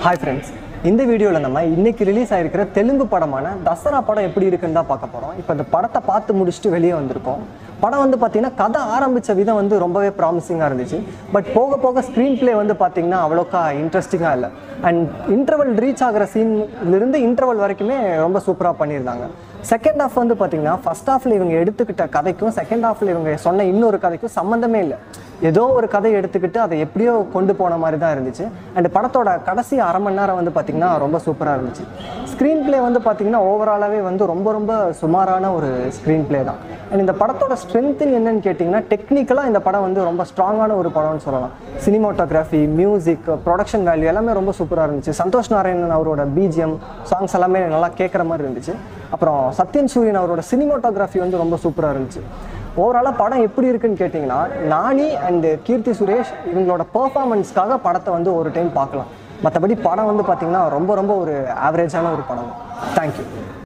hi friends இந்த வீடியோவில் நம்ம இன்னைக்கு ரிலீஸ் ஆயிருக்கிற தெலுங்கு படமான தசரா படம் எப்படி இருக்குன்னு தான் பார்க்க போகிறோம் இப்போ இந்த படத்தை பார்த்து முடிச்சுட்டு வெளியே வந்திருக்கோம் படம் வந்து பார்த்தீங்கன்னா கதை ஆரம்பித்த விதம் வந்து ரொம்பவே ப்ராமிசிங்காக இருந்துச்சு பட் போக போக ஸ்க்ரீன் ப்ளே வந்து பார்த்தீங்கன்னா அவ்வளோக்கா இன்ட்ரெஸ்டிங்காக இல்லை அண்ட் இன்டர்வல் ரீச் ஆகிற சீன்லேருந்து இன்டர்வல் வரைக்குமே ரொம்ப சூப்பராக பண்ணியிருந்தாங்க செகண்ட் ஹாஃப் வந்து பார்த்தீங்கன்னா ஃபர்ஸ்ட் ஹாஃபில் இவங்க எடுத்துக்கிட்ட கதைக்கும் செகண்ட் ஹாஃபில் இவங்க சொன்ன இன்னொரு கதைக்கும் சம்மந்தமே இல்லை ஏதோ ஒரு கதை எடுத்துக்கிட்டு அதை எப்படியோ கொண்டு போன மாதிரி தான் இருந்துச்சு அண்ட் படத்தோட கடைசி அரை மணி நேரம் வந்து பார்த்திங்கன்னா ரொம்ப சூப்பராக இருந்துச்சு ஸ்க்ரீன் ப்ளே வந்து பார்த்திங்கன்னா ஓவராலாகவே வந்து ரொம்ப ரொம்ப சுமாரான ஒரு ஸ்க்ரீன் ப்ளே தான் அண்ட் இந்த படத்தோட ஸ்ட்ரென்த்துன்னு என்னன்னு கேட்டிங்கன்னா டெக்னிக்கலாக இந்த படம் வந்து ரொம்ப ஸ்ட்ராங்கான ஒரு படம்னு சொல்லலாம் சினிமோட்டோகிராஃபி மியூசிக் ப்ரொடக்ஷன் வேல்யூ எல்லாமே ரொம்ப சூப்பராக இருந்துச்சு சந்தோஷ் நாராயணன் அவரோட பிஜிஎம் சாங்ஸ் எல்லாமே நல்லா கேட்குற மாதிரி இருந்துச்சு அப்புறம் சத்யன் சூரியன் அவரோட சினிமோட்டோகிராஃபி வந்து ரொம்ப சூப்பராக இருந்துச்சு ஓவராலாக படம் எப்படி இருக்குன்னு கேட்டிங்கன்னா நானி அண்டு கீர்த்தி சுரேஷ் இவங்களோட பெர்ஃபார்மன்ஸ்க்காக படத்தை வந்து ஒரு டைம் பார்க்கலாம் மற்றபடி படம் வந்து பார்த்திங்கன்னா ரொம்ப ரொம்ப ஒரு ஆவரேஜான ஒரு படம் தேங்க்யூ